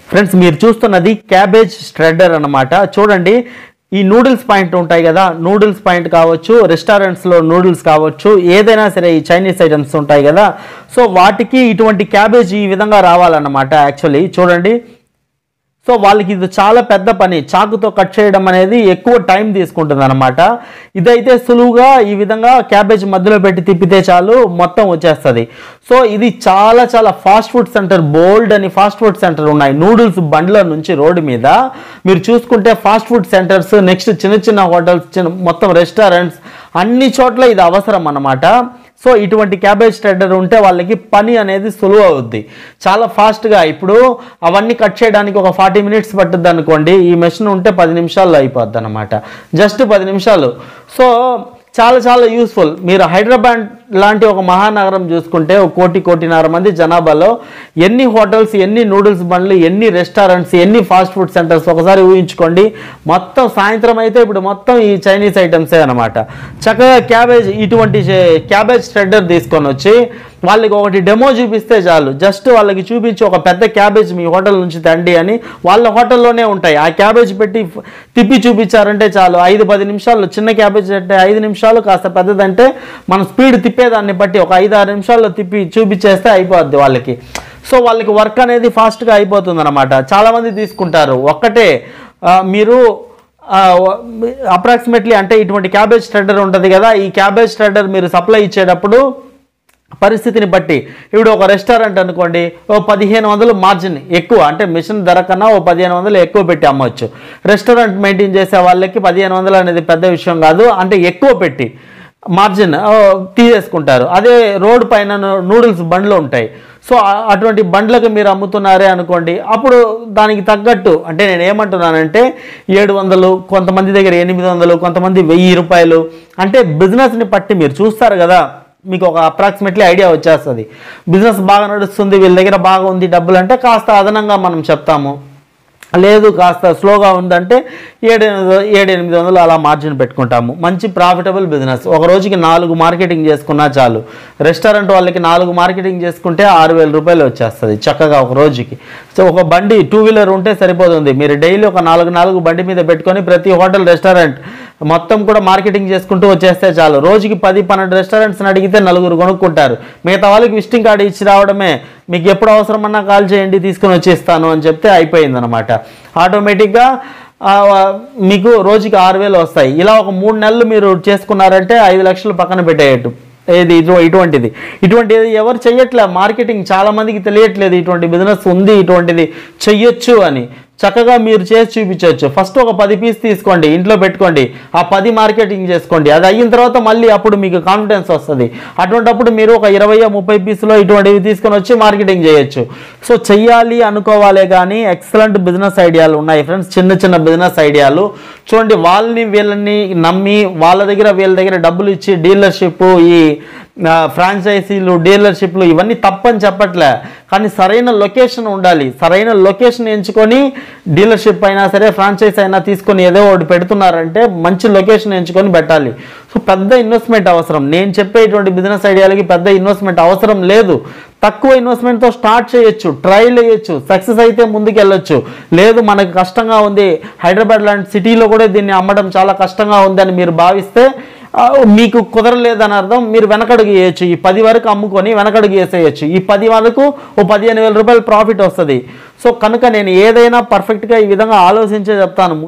friends మీరు చూస్తున్నది cabbage స్ట్రెడర్ అన్నమాట చూడండి ఈ నూడిల్స్ పాయింట్ ఉంటాయి కదా నూడిల్స్ పాయింట్ కావచ్చు రెస్టారెంట్స్లో నూడిల్స్ కావచ్చు ఏదైనా సరే ఈ చైనీస్ ఐటమ్స్ ఉంటాయి కదా సో వాటికి ఇటువంటి క్యాబేజ్ ఈ విధంగా రావాలన్నమాట యాక్చువల్లీ చూడండి సో వాళ్ళకి ఇది చాలా పెద్ద పని చాకుతో కట్ చేయడం అనేది ఎక్కువ టైం తీసుకుంటుంది అనమాట ఇదైతే సులువుగా ఈ విధంగా క్యాబేజ్ మధ్యలో పెట్టి తిప్పితే చాలు మొత్తం వచ్చేస్తుంది సో ఇది చాలా చాలా ఫాస్ట్ ఫుడ్ సెంటర్ బోల్డ్ అని ఫాస్ట్ ఫుడ్ సెంటర్ ఉన్నాయి నూడిల్స్ బండ్ల నుంచి రోడ్డు మీద మీరు చూసుకుంటే ఫాస్ట్ ఫుడ్ సెంటర్స్ నెక్స్ట్ చిన్న చిన్న హోటల్స్ చిన్న మొత్తం రెస్టారెంట్స్ అన్ని చోట్ల ఇది అవసరం అన్నమాట సో ఇటువంటి క్యాబేజ్ స్ట్రెడర్ ఉంటే వాళ్ళకి పని అనేది సులువు అవుద్ది చాలా ఫాస్ట్గా ఇప్పుడు అవన్నీ కట్ చేయడానికి ఒక ఫార్టీ మినిట్స్ పట్టుద్ది అనుకోండి ఈ మెషిన్ ఉంటే పది నిమిషాల్లో అయిపోద్ది అనమాట జస్ట్ పది నిమిషాలు సో చాలా చాలా యూస్ఫుల్ మీరు హైదరాబాద్ లాంటి ఒక మహానగరం చూసుకుంటే ఒక కోటి కోటిన్నర మంది జనాభాలో ఎన్ని హోటల్స్ ఎన్ని నూడిల్స్ బండ్లు ఎన్ని రెస్టారెంట్స్ ఎన్ని ఫాస్ట్ ఫుడ్ సెంటర్స్ ఒకసారి ఊహించుకోండి మొత్తం సాయంత్రం అయితే ఇప్పుడు మొత్తం ఈ చైనీస్ ఐటమ్సే అనమాట చక్కగా క్యాబేజ్ ఇటువంటి చే- క్యాబేజ్ స్ట్రెడ్డర్ తీసుకొని వచ్చి వాళ్ళకి ఒకటి డెమో చూపిస్తే చాలు జస్ట్ వాళ్ళకి చూపించి ఒక పెద్ద క్యాబేజ్ మీ హోటల్ నుంచి తండి అని వాళ్ళ హోటల్లోనే ఉంటాయి ఆ క్యాబేజ్ పెట్టి ఫ్- తిప్పి చూపించారంటే చాలు ఐదు పది నిమిషాలు చిన్న క్యాబేజ్ అంటే ఐదు నిమిషాలు కాస్త పెద్దదంటే మన స్పీడ్ తిప్పేదాన్ని బట్టి ఒక ఐదు ఆరు నిమిషాల్లో తిప్పి చూపించేస్తే అయిపోద్ది వాళ్ళకి సో వాళ్ళకి వర్క్ అనేది ఫాస్ట్గా అయిపోతుంది అనమాట చాలామంది తీసుకుంటారు ఒక్కటే ఆ, మీరు అప్రాక్సిమేట్లీ అంటే ఇటువంటి క్యాబేజ్ స్ట్రెడర్ ఉంటుంది కదా ఈ క్యాబేజ్ స్ట్రెడర్ మీరు సప్లై ఇచ్చేటప్పుడు పరిస్థితిని బట్టి ఇప్పుడు ఒక రెస్టారెంట్ అనుకోండి ఓ పదిహేను వందలు మార్జిన్ ఎక్కువ అంటే మిషన్ ధర కన్నా ఓ పదిహేను వందలు ఎక్కువ పెట్టి అమ్మవచ్చు రెస్టారెంట్ మెయింటైన్ చేసే వాళ్ళకి పదిహేను వందలు అనేది పెద్ద విషయం కాదు అంటే ఎక్కువ పెట్టి మార్జిన్ ఆ, తీసేసుకుంటారు అదే రోడ్ పైన నూడిల్స్ బండ్లు ఉంటాయి సో ఆ- అటువంటి బండ్లకు మీరు అమ్ముతున్నారే అనుకోండి అప్పుడు దానికి తగ్గట్టు అంటే నేను ఏమంటున్నానంటే ఏడు వందలు కొంతమంది దగ్గర ఎనిమిది వందలు కొంతమంది వెయ్యి రూపాయలు అంటే బిజినెస్ని పట్టి మీరు చూస్తారు కదా మీకు ఒక అప్రాక్సిమేట్లీ ఐడియా వచ్చేస్తుంది బిజినెస్ బాగా నడుస్తుంది వీళ్ళ దగ్గర బాగా ఉంది డబ్బులు అంటే కాస్త అదనంగా మనం చెప్తాము లేదు కాస్త స్లోగా ఉందంటే ఏడు ఎనిమిది ఏడు ఎనిమిది వందలు అలా మార్జిన్ పెట్టుకుంటాము మంచి ప్రాఫిటబుల్ బిజినెస్ ఒక రోజుకి నాలుగు మార్కెటింగ్ చేసుకున్నా చాలు రెస్టారెంట్ వాళ్ళకి నాలుగు మార్కెటింగ్ చేసుకుంటే ఆరు వేల రూపాయలు వచ్చేస్తుంది చక్కగా ఒక రోజుకి సో ఒక బండి టూ వీలర్ ఉంటే సరిపోతుంది మీరు డైలీ ఒక నాలుగు నాలుగు బండి మీద పెట్టుకొని ప్రతి హోటల్ రెస్టారెంట్ మొత్తం కూడా మార్కెటింగ్ చేసుకుంటూ వచ్చేస్తే చాలు రోజుకి పది పన్నెండు రెస్టారెంట్స్ని అడిగితే నలుగురు కొనుక్కుంటారు మిగతా వాళ్ళకి విజిటింగ్ కార్డు ఇచ్చి రావడమే మీకు ఎప్పుడు అవసరమన్నా కాల్ చేయండి తీసుకొని వచ్చేస్తాను అని చెప్తే అయిపోయింది అనమాట ఆటోమేటిక్గా ఆ, మీకు రోజుకి ఆరు వేలు వస్తాయి ఇలా ఒక మూడు నెలలు మీరు చేసుకున్నారంటే ఐదు లక్షలు పక్కన పెట్టేయట్టు ఏది ఇటు ఇటువంటిది ఇటువంటిది ఎవరు చెయ్యట్లే మార్కెటింగ్ చాలా మందికి తెలియట్లేదు ఇటువంటి బిజినెస్ ఉంది ఇటువంటిది చెయ్యొచ్చు అని చక్కగా మీరు చేసి చూపించవచ్చు ఫస్ట్ ఒక పది పీస్ తీసుకోండి ఇంట్లో పెట్టుకోండి ఆ పది మార్కెటింగ్ చేసుకోండి అది అయిన తర్వాత మళ్ళీ అప్పుడు మీకు కాన్ఫిడెన్స్ వస్తుంది అటువంటప్పుడు మీరు ఒక ఇరవై ముప్పై పీసులో ఇటువంటివి తీసుకొని వచ్చి మార్కెటింగ్ చేయొచ్చు సో చెయ్యాలి అనుకోవాలే కానీ ఎక్సలెంట్ బిజినెస్ ఐడియాలు ఉన్నాయి ఫ్రెండ్స్ చిన్న చిన్న బిజినెస్ ఐడియాలు చూడండి వాళ్ళని వీళ్ళని నమ్మి వాళ్ళ దగ్గర వీళ్ళ దగ్గర డబ్బులు ఇచ్చి డీలర్షిప్ ఈ ఆ, ఫ్రాంచైజీలు డీలర్షిప్లు ఇవన్నీ తప్పని చెప్పట్లే కానీ సరైన లొకేషన్ ఉండాలి సరైన లొకేషన్ ఎంచుకొని డీలర్షిప్ అయినా సరే ఫ్రాంచైజ్ అయినా తీసుకొని ఏదో ఒకటి పెడుతున్నారంటే మంచి లొకేషన్ ఎంచుకొని పెట్టాలి సో పెద్ద ఇన్వెస్ట్మెంట్ అవసరం నేను చెప్పేటువంటి బిజినెస్ ఐడియాలకి పెద్ద ఇన్వెస్ట్మెంట్ అవసరం లేదు తక్కువ ఇన్వెస్ట్మెంట్తో స్టార్ట్ చేయొచ్చు ట్రైల్ వేయొచ్చు సక్సెస్ అయితే ముందుకు వెళ్ళొచ్చు లేదు మనకు కష్టంగా ఉంది హైదరాబాద్ లాంటి సిటీలో కూడా దీన్ని అమ్మడం చాలా కష్టంగా ఉంది అని మీరు భావిస్తే ఆ, మీకు కుదరలేదని అర్థం మీరు వెనకడుగు వేయచ్చు ఈ పది వరకు అమ్ముకొని వెనకడుగు వేసేయచ్చు ఈ పది వరకు ఓ పదిహేను వేల రూపాయలు ప్రాఫిట్ వస్తుంది సో కనుక నేను ఏదైనా పర్ఫెక్ట్గా ఈ విధంగా ఆలోచించే చెప్తాను